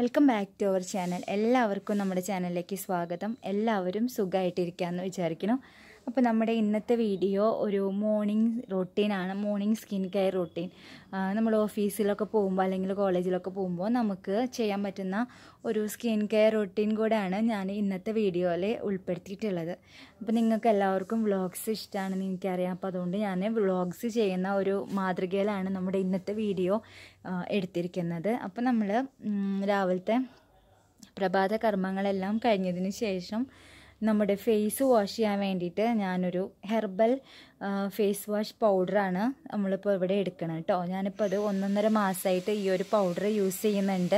welcome back to our channel എല്ലാവർക്കും നമ്മുടെ ചാനലിലേക്ക് സ്വാഗതം എല്ലാവരും സുഖമായിട്ടിരിക്കാമെന്ന് വിചാരിക്കുന്നു അപ്പോൾ നമ്മുടെ ഇന്നത്തെ വീഡിയോ ഒരു മോർണിംഗ് റൊട്ടീനാണ് മോർണിംഗ് സ്കിൻ കെയർ റൊട്ടീൻ നമ്മൾ ഓഫീസിലൊക്കെ പോകുമ്പോൾ അല്ലെങ്കിൽ കോളേജിലൊക്കെ പോകുമ്പോൾ നമുക്ക് ചെയ്യാൻ പറ്റുന്ന ഒരു സ്കിൻ കെയർ റൊട്ടീൻ കൂടെയാണ് ഞാൻ ഇന്നത്തെ വീഡിയോയിൽ ഉൾപ്പെടുത്തിയിട്ടുള്ളത് അപ്പോൾ നിങ്ങൾക്ക് എല്ലാവർക്കും വ്ളോഗ്സ് ഇഷ്ടമാണെന്ന് എനിക്കറിയാം അപ്പോൾ അതുകൊണ്ട് ഞാൻ വ്ളോഗ്സ് ചെയ്യുന്ന ഒരു മാതൃകയിലാണ് നമ്മുടെ ഇന്നത്തെ വീഡിയോ എടുത്തിരിക്കുന്നത് അപ്പോൾ നമ്മൾ രാവിലത്തെ പ്രഭാത കർമ്മങ്ങളെല്ലാം കഴിഞ്ഞതിന് ശേഷം നമ്മുടെ ഫേസ് വാഷ് ചെയ്യാൻ വേണ്ടിയിട്ട് ഞാനൊരു ഹെർബൽ ഫേസ് വാഷ് പൗഡറാണ് നമ്മളിപ്പോൾ ഇവിടെ എടുക്കണം കേട്ടോ ഞാനിപ്പോൾ അത് ഒന്നൊന്നര മാസമായിട്ട് ഈ ഒരു പൗഡർ യൂസ് ചെയ്യുന്നുണ്ട്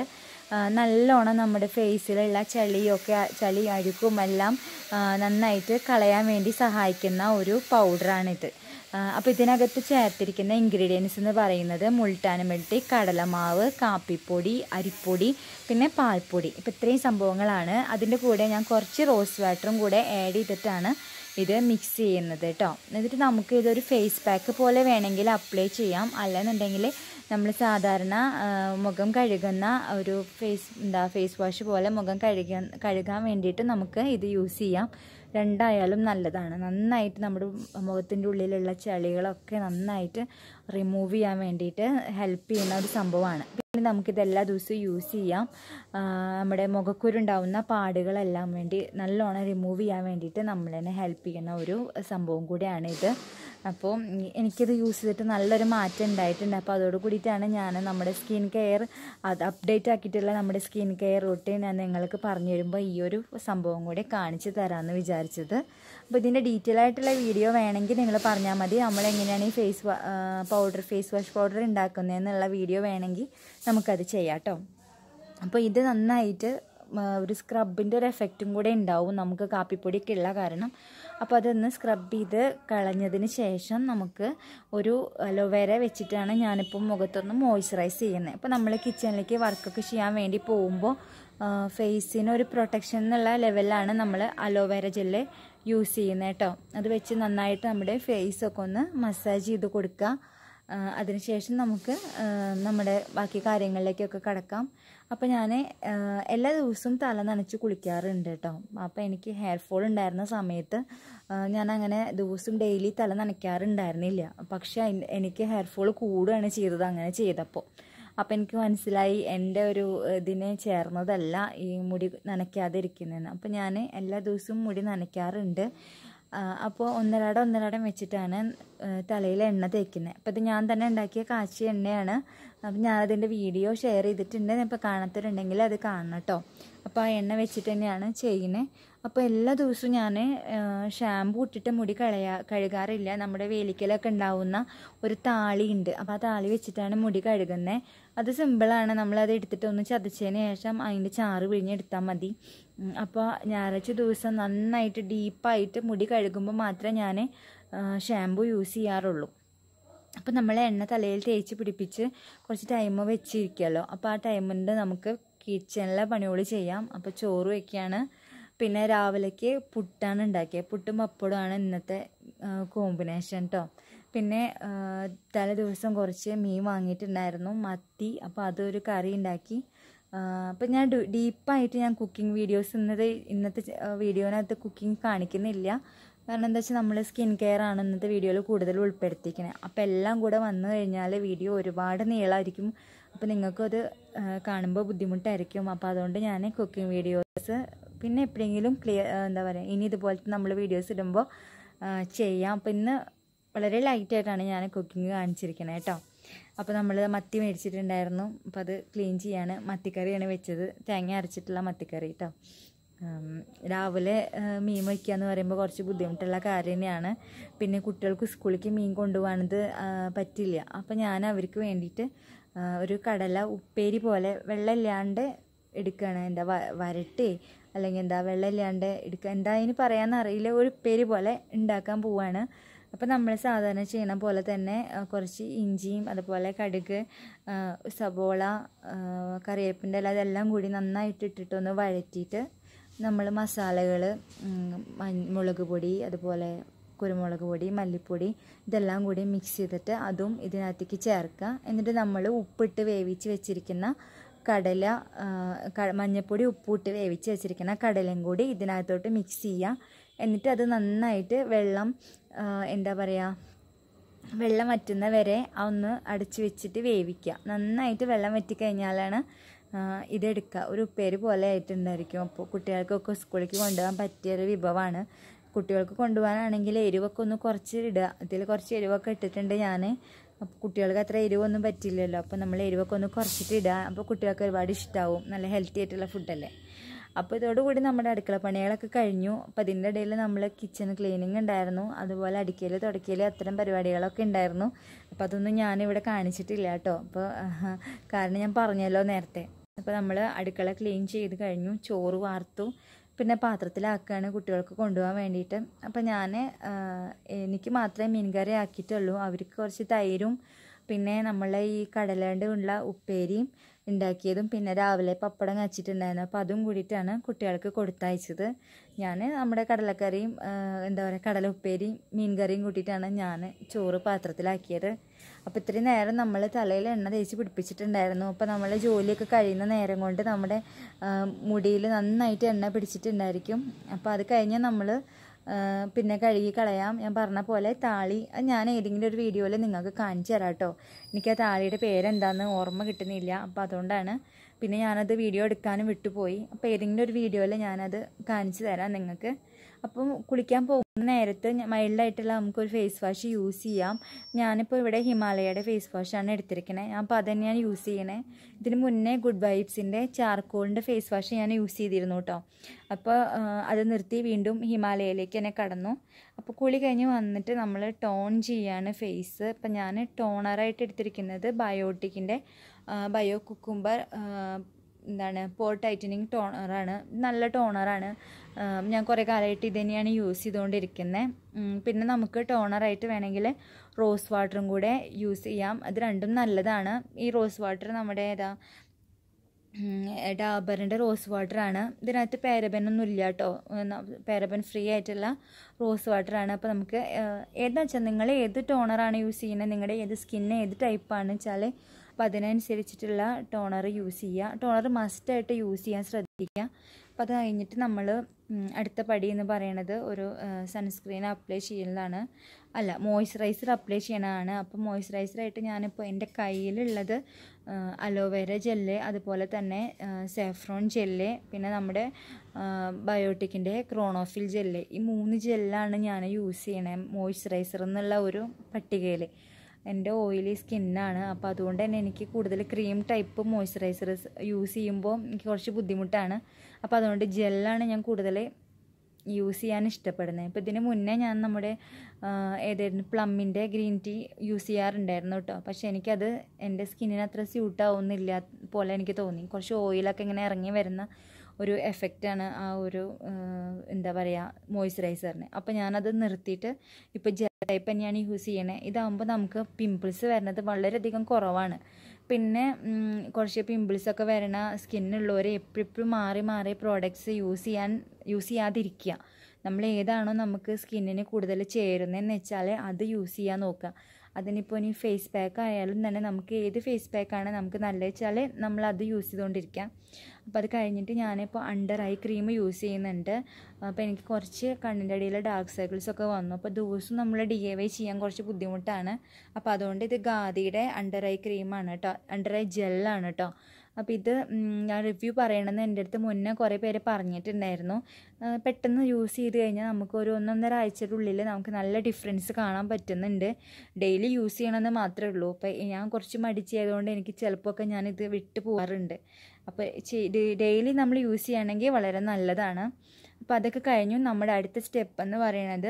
നല്ലോണം നമ്മുടെ ഫേസിലുള്ള ചളിയൊക്കെ ചളി അഴുക്കും എല്ലാം നന്നായിട്ട് കളയാൻ വേണ്ടി സഹായിക്കുന്ന ഒരു പൗഡറാണിത് അപ്പോൾ ഇതിനകത്ത് ചേർത്തിരിക്കുന്ന ഇൻഗ്രീഡിയൻസ് എന്ന് പറയുന്നത് മുൾട്ടാനമെട്ടി കടലമാവ് കാപ്പിപ്പൊടി അരിപ്പൊടി പിന്നെ പാൽപ്പൊടി ഇപ്പോൾ ഇത്രയും സംഭവങ്ങളാണ് അതിൻ്റെ കൂടെ ഞാൻ കുറച്ച് റോസ് വാട്ടറും കൂടെ ആഡ് ചെയ്തിട്ടാണ് ഇത് മിക്സ് ചെയ്യുന്നത് കേട്ടോ എന്നിട്ട് നമുക്ക് ഇതൊരു ഫേസ് പാക്ക് പോലെ വേണമെങ്കിൽ അപ്ലൈ ചെയ്യാം അല്ലെന്നുണ്ടെങ്കിൽ നമ്മൾ സാധാരണ മുഖം കഴുകുന്ന ഒരു ഫേസ് എന്താ ഫേസ് വാഷ് പോലെ മുഖം കഴുകാൻ കഴുകാൻ വേണ്ടിയിട്ട് നമുക്ക് ഇത് യൂസ് ചെയ്യാം രണ്ടായാലും നല്ലതാണ് നന്നായിട്ട് നമ്മുടെ മുഖത്തിൻ്റെ ഉള്ളിലുള്ള ചളികളൊക്കെ നന്നായിട്ട് റിമൂവ് ചെയ്യാൻ വേണ്ടിയിട്ട് ഹെൽപ്പ് ചെയ്യുന്ന ഒരു സംഭവമാണ് പിന്നെ നമുക്കിത് എല്ലാ ദിവസവും യൂസ് ചെയ്യാം നമ്മുടെ മുഖക്കുരുണ്ടാവുന്ന പാടുകളെല്ലാം വേണ്ടി നല്ലോണം റിമൂവ് ചെയ്യാൻ വേണ്ടിയിട്ട് നമ്മൾ തന്നെ ഹെൽപ്പ് ചെയ്യുന്ന ഒരു സംഭവം കൂടിയാണ് ഇത് അപ്പോൾ എനിക്കിത് യൂസ് ചെയ്തിട്ട് നല്ലൊരു മാറ്റം ഉണ്ടായിട്ടുണ്ട് അപ്പോൾ അതോട് കൂടിയിട്ടാണ് ഞാൻ നമ്മുടെ സ്കിൻ കെയർ അത് അപ്ഡേറ്റ് ആക്കിയിട്ടുള്ള നമ്മുടെ സ്കിൻ കെയർ റൂട്ടീൻ ഞാൻ നിങ്ങൾക്ക് പറഞ്ഞു തരുമ്പോൾ ഈ ഒരു സംഭവം കൂടി കാണിച്ചു തരാമെന്ന് വിചാരിച്ചത് അപ്പോൾ ഇതിൻ്റെ ഡീറ്റെയിൽ ആയിട്ടുള്ള വീഡിയോ വേണമെങ്കിൽ നിങ്ങൾ പറഞ്ഞാൽ മതി നമ്മൾ എങ്ങനെയാണ് ഈ face powder face wash powder ഉണ്ടാക്കുന്നതെന്നുള്ള വീഡിയോ വേണമെങ്കിൽ നമുക്കത് ചെയ്യാം കേട്ടോ അപ്പോൾ ഇത് നന്നായിട്ട് ഒരു സ്ക്രബിൻ്റെ ഒരു എഫക്റ്റും കൂടെ ഉണ്ടാവും നമുക്ക് കാപ്പിപ്പൊടിയൊക്കെ ഉള്ള കാരണം അപ്പോൾ അതൊന്ന് സ്ക്രബ് ചെയ്ത് കളഞ്ഞതിന് ശേഷം നമുക്ക് ഒരു അലോവേര വെച്ചിട്ടാണ് ഞാനിപ്പോൾ മുഖത്തൊന്ന് മോയ്സ്ചറൈസ് ചെയ്യുന്നത് അപ്പോൾ നമ്മൾ കിച്ചണിലേക്ക് വർക്കൊക്കെ ചെയ്യാൻ വേണ്ടി പോകുമ്പോൾ ഫേസിന് ഒരു പ്രൊട്ടക്ഷൻ എന്നുള്ള ലെവലിലാണ് നമ്മൾ അലോവേര ജെല്ല് യൂസ് ചെയ്യുന്നത് കേട്ടോ അത് വെച്ച് നന്നായിട്ട് നമ്മുടെ ഫേസൊക്കെ ഒന്ന് മസാജ് ചെയ്ത് കൊടുക്കുക അതിനുശേഷം നമുക്ക് നമ്മുടെ ബാക്കി കാര്യങ്ങളിലേക്കൊക്കെ കടക്കാം അപ്പോൾ ഞാൻ എല്ലാ ദിവസവും തല നനച്ച് കുളിക്കാറുണ്ട് കേട്ടോ അപ്പോൾ എനിക്ക് ഹെയർ ഫോൾ ഉണ്ടായിരുന്ന സമയത്ത് ഞാൻ അങ്ങനെ ദിവസവും ഡെയിലി തല നനയ്ക്കാറുണ്ടായിരുന്നില്ല പക്ഷേ എനിക്ക് ഹെയർ ഫോൾ കൂടുകയാണ് ചെയ്തത് അങ്ങനെ ചെയ്തപ്പോൾ അപ്പോൾ എനിക്ക് മനസ്സിലായി എൻ്റെ ഒരു ഇതിനെ ചേർന്നതല്ല ഈ മുടി നനയ്ക്കാതെ ഇരിക്കുന്നതെന്ന് അപ്പോൾ ഞാൻ എല്ലാ ദിവസവും മുടി നനയ്ക്കാറുണ്ട് അപ്പോൾ ഒന്നരാടം ഒന്നരാടം വെച്ചിട്ടാണ് തലയിൽ എണ്ണ തേക്കുന്നത് അപ്പോൾ ഇത് ഞാൻ തന്നെ ഉണ്ടാക്കിയ കാച്ചിയ എണ്ണയാണ് അപ്പം ഞാനതിൻ്റെ വീഡിയോ ഷെയർ ചെയ്തിട്ടുണ്ട് ഇപ്പോൾ കാണാത്തവരുണ്ടെങ്കിൽ അത് കാണണം കേട്ടോ അപ്പോൾ ആ എണ്ണ വെച്ചിട്ട് തന്നെയാണ് ചെയ്യുന്നത് അപ്പോൾ എല്ലാ ദിവസവും ഞാൻ ഷാമ്പു ഇട്ടിട്ട് മുടി കളയാ കഴുകാറില്ല നമ്മുടെ വേലിക്കലൊക്കെ ഉണ്ടാവുന്ന ഒരു താളി ഉണ്ട് അപ്പോൾ ആ താളി വെച്ചിട്ടാണ് മുടി കഴുകുന്നത് അത് സിമ്പിളാണ് നമ്മളത് എടുത്തിട്ട് ഒന്ന് ചതച്ചതിന് ശേഷം അതിൻ്റെ ചാറ് പിഴിഞ്ഞെടുത്താൽ മതി അപ്പോൾ ഞായറാഴ്ച ദിവസം നന്നായിട്ട് ഡീപ്പായിട്ട് മുടി കഴുകുമ്പോൾ മാത്രമേ ഞാൻ ഷാമ്പു യൂസ് ചെയ്യാറുള്ളൂ അപ്പോൾ നമ്മൾ എണ്ണ തലയിൽ തേച്ച് പിടിപ്പിച്ച് കുറച്ച് ടൈം വെച്ചിരിക്കുമല്ലോ അപ്പോൾ ആ ടൈമിൻ്റെ നമുക്ക് കിച്ചണിലെ പണികൾ ചെയ്യാം അപ്പോൾ ചോറ് വയ്ക്കുകയാണ് പിന്നെ രാവിലേക്ക് പുട്ടാണ് ഉണ്ടാക്കിയത് പുട്ടും പപ്പടമാണ് ഇന്നത്തെ കോമ്പിനേഷൻ കേട്ടോ പിന്നെ തലേ ദിവസം കുറച്ച് മീൻ വാങ്ങിയിട്ടുണ്ടായിരുന്നു മത്തി അപ്പോൾ അതൊരു കറി ഉണ്ടാക്കി അപ്പം ഞാൻ ഡീപ്പായിട്ട് ഞാൻ കുക്കിംഗ് വീഡിയോസ് ഇന്നത്തെ ഇന്നത്തെ വീഡിയോനകത്ത് കുക്കിംഗ് കാണിക്കുന്നില്ല കാരണം എന്താ വെച്ചാൽ നമ്മൾ സ്കിൻ കെയർ ആണ് ഇന്നത്തെ വീഡിയോയിൽ കൂടുതൽ ഉൾപ്പെടുത്തിക്കുന്നത് അപ്പോൾ എല്ലാം കൂടെ വന്നു കഴിഞ്ഞാൽ വീഡിയോ ഒരുപാട് നീളമായിരിക്കും അപ്പോൾ നിങ്ങൾക്കത് കാണുമ്പോൾ ബുദ്ധിമുട്ടായിരിക്കും അപ്പോൾ അതുകൊണ്ട് ഞാൻ കുക്കിംഗ് വീഡിയോസ് പിന്നെ എപ്പോഴെങ്കിലും ക്ലിയർ എന്താ പറയുക ഇനി ഇതുപോലത്തെ നമ്മൾ വീഡിയോസ് ഇടുമ്പോൾ ചെയ്യാം അപ്പോൾ ഇന്ന് വളരെ ലൈറ്റായിട്ടാണ് ഞാൻ കുക്കിംഗ് കാണിച്ചിരിക്കുന്നത് കേട്ടോ അപ്പോൾ നമ്മൾ മത്തി മേടിച്ചിട്ടുണ്ടായിരുന്നു അപ്പോൾ അത് ക്ലീൻ ചെയ്യാണ് മത്തിക്കറിയാണ് വെച്ചത് തേങ്ങ അരച്ചിട്ടുള്ള മത്തിക്കറി കേട്ടോ രാവിലെ മീൻ വയ്ക്കുക എന്ന് പറയുമ്പോൾ കുറച്ച് ബുദ്ധിമുട്ടുള്ള കാര്യം തന്നെയാണ് പിന്നെ കുട്ടികൾക്ക് സ്കൂളിലേക്ക് മീൻ കൊണ്ടുപോകാനത് പറ്റില്ല അപ്പോൾ ഞാൻ അവർക്ക് വേണ്ടിയിട്ട് ഒരു കടല ഉപ്പേരി പോലെ വെള്ളമില്ലാണ്ട് എടുക്കുകയാണ് എന്താ വരട്ടി അല്ലെങ്കിൽ എന്താ വെള്ളമില്ലാണ്ട് എടുക്കുക എന്താ അതിന് പറയാമെന്ന് അറിയില്ല ഒരു ഉപ്പേരി പോലെ ഉണ്ടാക്കാൻ പോവാണ് അപ്പോൾ നമ്മൾ സാധാരണ ചെയ്യണ പോലെ തന്നെ കുറച്ച് ഇഞ്ചിയും അതുപോലെ കടുക് സബോള കറിവേപ്പിൻ്റെ ഇല അതെല്ലാം കൂടി നന്നായിട്ട് ഇട്ടിട്ടൊന്ന് വഴറ്റിയിട്ട് നമ്മൾ മസാലകൾ മുളക് പൊടി അതുപോലെ കുരുമുളക് പൊടി മല്ലിപ്പൊടി ഇതെല്ലാം കൂടി മിക്സ് ചെയ്തിട്ട് അതും ഇതിനകത്തേക്ക് ചേർക്കുക എന്നിട്ട് നമ്മൾ ഉപ്പിട്ട് വേവിച്ച് വെച്ചിരിക്കുന്ന കടല ആ, ക- മഞ്ഞൾപ്പൊടി ഉപ്പിട്ട് വേവിച്ച് വെച്ചിരിക്കുന്ന കടലയും കൂടി ഇതിനകത്തോട്ട് മിക്സ് ചെയ്യുക എന്നിട്ട് അത് നന്നായിട്ട് വെള്ളം ആ, എന്താ പറയുക വെള്ളം വറ്റുന്ന വരെ ഒന്ന് അടച്ചു വെച്ചിട്ട് വേവിക്കുക നന്നായിട്ട് വെള്ളം വറ്റിക്കഴിഞ്ഞാലാണ് ആ, ഇതെടുക്കുക ഒരു ഉപ്പേരി പോലെ ആയിട്ടുണ്ടായിരിക്കും അപ്പോൾ കുട്ടികൾക്കൊക്കെ സ്കൂളിലേക്ക് കൊണ്ടുപോകാൻ പറ്റിയൊരു വിഭവമാണ് കുട്ടികൾക്ക് കൊണ്ടുപോകാനാണെങ്കിൽ എരിവൊക്കെ ഒന്ന് കുറച്ച് ഇടുക ഇതിൽ കുറച്ച് എരിവൊക്കെ ഇട്ടിട്ടുണ്ട് ഞാൻ അപ്പോൾ കുട്ടികൾക്ക് അത്ര എരിവൊന്നും പറ്റില്ലല്ലോ അപ്പോൾ നമ്മൾ എരിവൊക്കെ ഒന്ന് കുറച്ചിട്ട് ഇടുക അപ്പോൾ കുട്ടികൾക്ക് ഒരുപാട് ഇഷ്ടമാവും നല്ല ഹെൽത്തി ആയിട്ടുള്ള ഫുഡല്ലേ അപ്പോൾ ഇതോടുകൂടി നമ്മുടെ അടുക്കള പണികളൊക്കെ കഴിഞ്ഞു അപ്പോൾ അതിൻ്റെ ഇടയിൽ നമ്മൾ കിച്ചൺ ക്ലീനിങ് ഉണ്ടായിരുന്നു അതുപോലെ അടിക്കൽ തുടക്കൽ അത്തരം പരിപാടികളൊക്കെ ഉണ്ടായിരുന്നു അപ്പോൾ അതൊന്നും ഞാനിവിടെ കാണിച്ചിട്ടില്ല കേട്ടോ അപ്പോൾ ആഹ്, കാരണം ഞാൻ പറഞ്ഞല്ലോ നേരത്തെ അപ്പോൾ നമ്മൾ അടുക്കള ക്ലീൻ ചെയ്ത് കഴിഞ്ഞു ചോറ് വാർത്തു പിന്നെ പാത്രത്തിലാക്കുകയാണ് കുട്ടികൾക്ക് കൊണ്ടുപോകാൻ വേണ്ടിയിട്ട് അപ്പോൾ ഞാൻ എനിക്ക് മാത്രമേ മീൻ കറി ആക്കിയിട്ടുള്ളൂ അവർക്ക് കുറച്ച് തൈരും പിന്നെ നമ്മളെ ഈ കടലേണ്ട ഉള്ള ഉപ്പേരിയും ഉണ്ടാക്കിയതും പിന്നെ രാവിലെ പപ്പടം കച്ചിട്ടുണ്ടായിരുന്നു അപ്പോൾ അതും കൂടിയിട്ടാണ് കുട്ടികൾക്ക് കൊടുത്തയച്ചത് ഞാൻ നമ്മുടെ കടലക്കറിയും ആ, എന്താ പറയുക കടല ഉപ്പേരിയും മീൻ കറിയും കൂട്ടിയിട്ടാണ് ഞാൻ ചോറ് പാത്രത്തിലാക്കിയത് അപ്പോൾ ഇത്രയും നേരം നമ്മൾ തലയിൽ എണ്ണ തേച്ച് പിടിപ്പിച്ചിട്ടുണ്ടായിരുന്നു അപ്പോൾ നമ്മൾ ജോലിയൊക്കെ കഴിയുന്ന നേരം കൊണ്ട് നമ്മുടെ മുടിയിൽ നന്നായിട്ട് എണ്ണ പിടിച്ചിട്ടുണ്ടായിരിക്കും അപ്പോൾ അത് കഴിഞ്ഞ് നമ്മൾ പിന്നെ കഴുകി കളയാം ഞാൻ പറഞ്ഞ പോലെ താളി അത് ഞാൻ ഏതെങ്കിലും ഒരു വീഡിയോയിൽ നിങ്ങൾക്ക് കാണിച്ചു തരാം കേട്ടോ എനിക്ക് ആ താളിയുടെ പേരെന്താന്ന് ഓർമ്മ കിട്ടുന്നില്ല അപ്പോൾ അതുകൊണ്ടാണ് പിന്നെ ഞാനത് വീഡിയോ എടുക്കാനും വിട്ടുപോയി അപ്പോൾ ഏതെങ്കിലും ഒരു വീഡിയോയിൽ ഞാനത് കാണിച്ചു തരാം നിങ്ങൾക്ക് അപ്പം കുളിക്കാൻ പോകുന്ന നേരത്ത് മൈൽഡായിട്ടുള്ള നമുക്കൊരു ഫേസ് വാഷ് യൂസ് ചെയ്യാം ഞാനിപ്പോൾ ഇവിടെ ഹിമാലയയുടെ ഫേസ് വാഷാണ് എടുത്തിരിക്കണേ അപ്പോൾ അത് തന്നെയാണ് യൂസ് ചെയ്യണേ ഇതിന് മുന്നേ ഗുഡ് വൈബ്സിൻ്റെ ചാർക്കോളിൻ്റെ ഫേസ് വാഷ് ഞാൻ യൂസ് ചെയ്തിരുന്നു കേട്ടോ അപ്പോൾ ആ, അത് നിർത്തി വീണ്ടും ഹിമാലയയിലേക്ക് തന്നെ കടന്നു അപ്പോൾ കുളി കഴിഞ്ഞ് വന്നിട്ട് നമ്മൾ ടോൺ ചെയ്യാണ് ഫേസ് ഇപ്പം ഞാൻ ടോണറായിട്ട് എടുത്തിരിക്കുന്നത് ബയോട്ടിക്കിൻ്റെ ബയോ കുക്കുംബർ എന്താണ് പോർ ടൈറ്റനിങ് ടോണറാണ് നല്ല ടോണറാണ് ഞാൻ കുറേ കാലമായിട്ട് ഇത് തന്നെയാണ് യൂസ് ചെയ്തുകൊണ്ടിരിക്കുന്നത് പിന്നെ നമുക്ക് ടോണറായിട്ട് വേണമെങ്കിൽ റോസ് വാട്ടറും കൂടെ യൂസ് ചെയ്യാം അത് രണ്ടും നല്ലതാണ് ഈ റോസ് വാട്ടർ നമ്മുടെ ഏതാ ഡാബറിൻ്റെ റോസ് വാട്ടറാണ് ഇതിനകത്ത് പാരബനൊന്നും ഇല്ല കേട്ടോ പാരബൻ ഫ്രീ ആയിട്ടുള്ള റോസ് വാട്ടറാണ് അപ്പോൾ നമുക്ക് ഏതാ വെച്ചാൽ നിങ്ങൾ ഏത് ടോണറാണ് യൂസ് ചെയ്യുന്നത് നിങ്ങളുടെ ഏത് സ്കിന്ന് ഏത് ടൈപ്പാണ് വെച്ചാൽ അപ്പോൾ അതിനനുസരിച്ചിട്ടുള്ള ടോണർ യൂസ് ചെയ്യുക ടോണർ മസ്റ്റായിട്ട് യൂസ് ചെയ്യാൻ ശ്രദ്ധിക്കുക അപ്പോൾ അത് കഴിഞ്ഞിട്ട് നമ്മൾ അടുത്ത പടി എന്ന് പറയുന്നത് ഒരു സൺസ്ക്രീൻ അപ്ലൈ ചെയ്യുന്നതാണ് അല്ല മോയ്സ്ചറൈസർ അപ്ലൈ ചെയ്യണതാണ് അപ്പോൾ മോയ്സ്ചറൈസറായിട്ട് ഞാനിപ്പോൾ എൻ്റെ കയ്യിലുള്ളത് അലോവേര ജെല്ല് അതുപോലെ തന്നെ സാഫ്രോൺ ജെല്ല് പിന്നെ നമ്മുടെ ബയോട്ടിക്കിൻ്റെ ക്രോണോഫിൽ ജെല്ല് ഈ മൂന്ന് ജെല്ലാണ് ഞാൻ യൂസ് ചെയ്യണേ മോയ്സ്ചറൈസർ എന്നുള്ള ഒരു പട്ടികയിൽ എൻ്റെ ഓയിലി സ്കിന്നാണ് അപ്പോൾ അതുകൊണ്ട് തന്നെ എനിക്ക് കൂടുതൽ ക്രീം ടൈപ്പ് മോയ്സ്ചറൈസർ യൂസ് ചെയ്യുമ്പോൾ എനിക്ക് കുറച്ച് ബുദ്ധിമുട്ടാണ് അപ്പോൾ അതുകൊണ്ട് ജെല്ലാണ് ഞാൻ കൂടുതൽ യൂസ് ചെയ്യാൻ ഇഷ്ടപ്പെടുന്നത് ഇപ്പോൾ ഇതിന് മുന്നേ ഞാൻ നമ്മുടെ ഏതായിരുന്നു പ്ലമ്മിൻ്റെ ഗ്രീൻ ടീ യൂസ് ചെയ്യാറുണ്ടായിരുന്നു കേട്ടോ പക്ഷേ എനിക്കത് എൻ്റെ സ്കിന്നിന് അത്ര സ്യൂട്ടാവുന്നില്ല പോലെ എനിക്ക് തോന്നി കുറച്ച് ഓയിലൊക്കെ ഇങ്ങനെ ഇറങ്ങി വരുന്ന ഒരു എഫക്റ്റാണ് ആ ഒരു എന്താ പറയുക മോയ്സ്ചറൈസറിന് അപ്പോൾ ഞാനത് നിർത്തിയിട്ട് ഇപ്പോൾ ജെൽ ടൈപ്പ് തന്നെയാണ് യൂസ് ചെയ്യണത് ഇതാകുമ്പോൾ നമുക്ക് പിമ്പിൾസ് വരുന്നത് വളരെയധികം കുറവാണ് പിന്നെ കുറച്ച് പിമ്പിൾസൊക്കെ വരണ സ്കിന്നുള്ളവർ എപ്പോഴും മാറി മാറി പ്രോഡക്റ്റ്സ് യൂസ് ചെയ്യാൻ യൂസ് ചെയ്യാതിരിക്കുക നമ്മൾ ഏതാണോ നമുക്ക് സ്കിന്നിന് കൂടുതൽ ചേരുന്നതെന്ന് വെച്ചാൽ അത് യൂസ് ചെയ്യാൻ നോക്കുക അതിനിപ്പോൾ ഇനി ഫേസ് പാക്ക് ആയാലും തന്നെ നമുക്ക് ഏത് ഫേസ് പാക്കാണ് നമുക്ക് നല്ലത് വെച്ചാൽ നമ്മൾ അത് യൂസ് ചെയ്തുകൊണ്ടിരിക്കാം അപ്പോൾ അത് കഴിഞ്ഞിട്ട് ഞാനിപ്പോൾ അണ്ടർ ഐ ക്രീം യൂസ് ചെയ്യുന്നുണ്ട് അപ്പോൾ എനിക്ക് കുറച്ച് കണ്ണിൻ്റെ അടിയിൽ ഡാർക്ക് സർക്കിൾസ് ഒക്കെ വന്നു അപ്പോൾ ദിവസവും നമ്മൾ ഡി എ വൈ ചെയ്യാൻ കുറച്ച് ബുദ്ധിമുട്ടാണ് അപ്പോൾ അതുകൊണ്ട് ഇത് ഗാദിയുടെ അണ്ടർ ഐ ക്രീമാണ് കേട്ടോ അണ്ടർ ഐ ജെല്ലാണ് കേട്ടോ അപ്പോൾ ഇത് ഞാൻ റിവ്യൂ പറയണമെന്ന് എൻ്റെ അടുത്ത് മുന്നേ കുറേ പേര് പറഞ്ഞിട്ടുണ്ടായിരുന്നു പെട്ടെന്ന് യൂസ് ചെയ്ത് കഴിഞ്ഞാൽ നമുക്ക് ഒരു ഒന്നൊന്നര ആഴ്ചയുടെ ഉള്ളിൽ നമുക്ക് നല്ല ഡിഫറൻസ് കാണാൻ പറ്റുന്നുണ്ട് ഡെയിലി യൂസ് ചെയ്യണമെന്ന് മാത്രമേ ഉള്ളൂ അപ്പോൾ ഞാൻ കുറച്ച് മടിച്ചായതുകൊണ്ട് എനിക്ക് ചിലപ്പോൾ ഞാനിത് വിട്ട് പോകാറുണ്ട് അപ്പോൾ ഡെയിലി നമ്മൾ യൂസ് ചെയ്യുകയാണെങ്കിൽ വളരെ നല്ലതാണ് അപ്പോൾ അതൊക്കെ കഴിഞ്ഞു നമ്മുടെ അടുത്ത സ്റ്റെപ്പ് എന്ന് പറയുന്നത്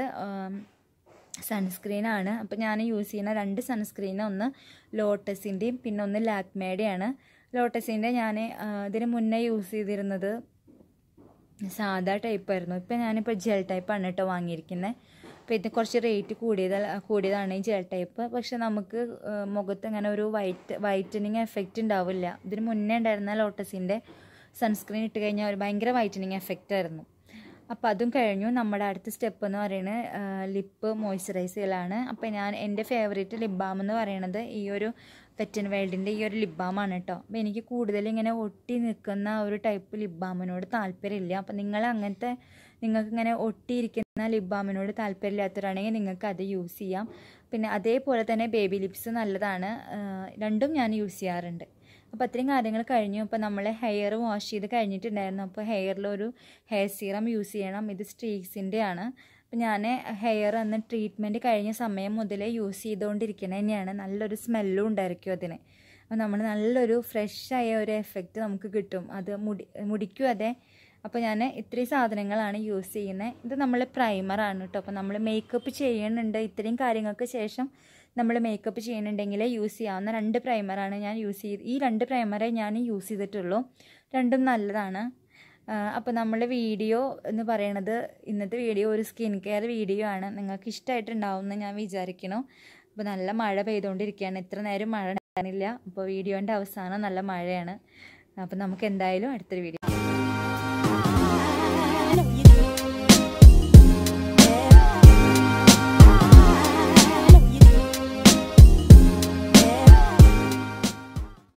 സൺസ്ക്രീനാണ് അപ്പോൾ ഞാൻ യൂസ് ചെയ്യുന്ന രണ്ട് സൺസ്ക്രീൻ ഒന്ന് ലോട്ടസിൻ്റെയും പിന്നെ ഒന്ന് ലാക്മേയുടെയാണ് ലോട്ടസിൻ്റെ ഞാൻ ഇതിന് മുന്നേ യൂസ് ചെയ്തിരുന്നത് സാധാ ടൈപ്പായിരുന്നു ഇപ്പം ഞാനിപ്പോൾ ജെൽ ടൈപ്പാണ് കേട്ടോ വാങ്ങിയിരിക്കുന്നത് അപ്പോൾ ഇത് കുറച്ച് റേറ്റ് കൂടിയത് കൂടിയതാണ് ഈ ജെൽ ടൈപ്പ് പക്ഷെ നമുക്ക് മുഖത്ത് അങ്ങനെ ഒരു വൈറ്റ് വൈറ്റനിങ് എഫക്റ്റ് ഉണ്ടാവില്ല ഇതിന് മുന്നേ ഉണ്ടായിരുന്ന ലോട്ടസിൻ്റെ സൺസ്ക്രീൻ ഇട്ട് കഴിഞ്ഞാൽ ഒരു ഭയങ്കര വൈറ്റനിങ് എഫക്റ്റ് ആയിരുന്നു അപ്പോൾ അതും കഴിഞ്ഞു നമ്മുടെ അടുത്ത സ്റ്റെപ്പ് എന്ന് പറയുന്നത് ലിപ്പ് മോയ്സ്ചറൈസറിലാണ് അപ്പോൾ ഞാൻ എൻ്റെ ഫേവറേറ്റ് ലിപ് ബാം എന്ന് പറയുന്നത് ഈ ഒരു വെറ്റൻ വേൾഡിൻ്റെ ഈ ഒരു ലിപ് ബാമാണ് കേട്ടോ അപ്പോൾ എനിക്ക് കൂടുതൽ ഇങ്ങനെ ഒട്ടി നിൽക്കുന്ന ഒരു ടൈപ്പ് ലിപ് ബാമിനോട് താല്പര്യമില്ല അപ്പോൾ നിങ്ങൾ അങ്ങനത്തെ നിങ്ങൾക്ക് ഇങ്ങനെ ഒട്ടിയിരിക്കുന്ന ലിപ് ബാമിനോട് താല്പര്യമില്ലാത്തവരാണെങ്കിൽ നിങ്ങൾക്ക് അത് യൂസ് ചെയ്യാം പിന്നെ അതേപോലെ തന്നെ ബേബി ലിപ്സ് നല്ലതാണ് രണ്ടും ഞാൻ യൂസ് ചെയ്യാറുണ്ട് അപ്പോൾ അത്രയും കാര്യങ്ങൾ കഴിഞ്ഞു അപ്പോൾ നമ്മൾ ഹെയർ വാഷ് ചെയ്ത് കഴിഞ്ഞിട്ടുണ്ടായിരുന്നു അപ്പോൾ ഹെയറിലൊരു ഹെയർ സീറം യൂസ് ചെയ്യണം ഇത് സ്ട്രീക്സിൻ്റെ ആണ് അപ്പോൾ ഞാൻ ഹെയർ അന്ന് ട്രീറ്റ്മെൻറ്റ് കഴിഞ്ഞ സമയം മുതലേ യൂസ് ചെയ്തുകൊണ്ടിരിക്കുന്നത് തന്നെയാണ് നല്ലൊരു സ്മെല്ലും ഉണ്ടായിരിക്കും അതിന് അപ്പോൾ നമ്മൾ നല്ലൊരു ഫ്രഷായ ഒരു എഫക്റ്റ് നമുക്ക് കിട്ടും അത് മുടി മുടിക്കും അതെ അപ്പോൾ ഞാൻ ഇത്രയും സാധനങ്ങളാണ് യൂസ് ചെയ്യുന്നത് ഇത് നമ്മൾ പ്രൈമറാണ് കേട്ടോ അപ്പോൾ നമ്മൾ മേക്കപ്പ് ചെയ്യുന്നുണ്ട് ഇത്രയും കാര്യങ്ങൾക്ക് ശേഷം നമ്മൾ മേക്കപ്പ് ചെയ്യുന്നുണ്ടെങ്കിൽ യൂസ് ചെയ്യാവുന്ന രണ്ട് പ്രൈമറാണ് ഞാൻ യൂസ് ചെയ്ത് ഈ രണ്ട് പ്രൈമറേ ഞാൻ യൂസ് ചെയ്തിട്ടുള്ളൂ രണ്ടും നല്ലതാണ് അപ്പോൾ നമ്മൾ വീഡിയോ എന്ന് പറയണത് ഇന്നത്തെ വീഡിയോ ഒരു സ്കിൻ കെയർ വീഡിയോ ആണ് നിങ്ങൾക്ക് ഇഷ്ടമായിട്ടുണ്ടാവുമെന്ന് ഞാൻ വിചാരിക്കുന്നു അപ്പോൾ നല്ല മഴ പെയ്തുകൊണ്ടിരിക്കുകയാണ് ഇത്ര നേരം മഴ ഉണ്ടായിരുന്നില്ല അപ്പോൾ വീഡിയോൻ്റെ അവസാനം നല്ല മഴയാണ് അപ്പോൾ നമുക്ക് എന്തായാലും അടുത്തൊരു വീഡിയോ